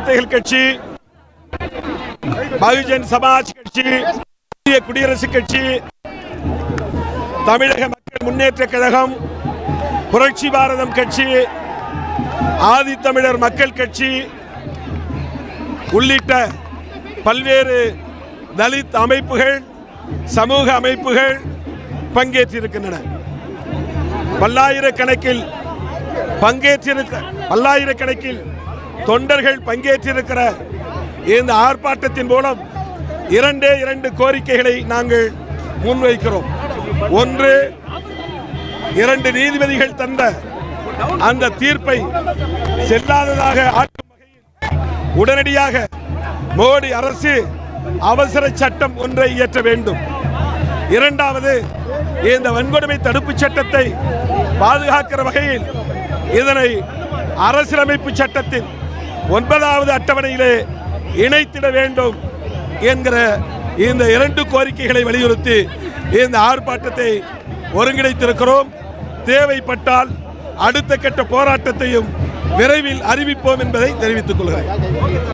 சிறுத்தைகள் கட்சி பகுஜன் சமாஜ் கட்சி இந்திய குடியரசுக் கட்சி தமிழக மக்கள் முன்னேற்ற கழகம் புரட்சி பாரதம் கட்சி ஆதித்தமிழர் மக்கள் கட்சி உள்ளிட்ட பல்வேறு தலித் அமைப்புகள் சமூக அமைப்புகள் பங்கேற்றிருக்கின்றன பல்லாயிரக்கணக்கில் பங்கேற்றிருக்க பல்லாயிரக்கணக்கில் தொண்டர்கள் பங்கேற்றிருக்கிற இந்த ஆர்ப்பாட்டத்தின் மூலம் இரண்டே இரண்டு கோரிக்கைகளை நாங்கள் முன்வைக்கிறோம் ஒன்று இரண்டு நீதிபதிகள் தந்த அந்த தீர்ப்பை செல்லாததாக ஆக்கும் வகையில் உடனடியாக மோடி அரசு அவசர சட்டம் ஒன்றை இயற்ற வேண்டும் இரண்டாவது இந்த வன்கொடுமை தடுப்பு சட்டத்தை பாதுகாக்கிற வகையில் இதனை அரசியலமைப்பு சட்டத்தின் ஒன்பதாவது அட்டவணையிலே இணைத்திட வேண்டும் என்கிற இந்த இரண்டு கோரிக்கைகளை வலியுறுத்தி இந்த ஆர்ப்பாட்டத்தை ஒருங்கிணைத்திருக்கிறோம் தேவைப்பட்டால் அடுத்த கட்ட போராட்டத்தையும் விரைவில் அறிவிப்போம் என்பதை தெரிவித்துக் கொள்கிறேன்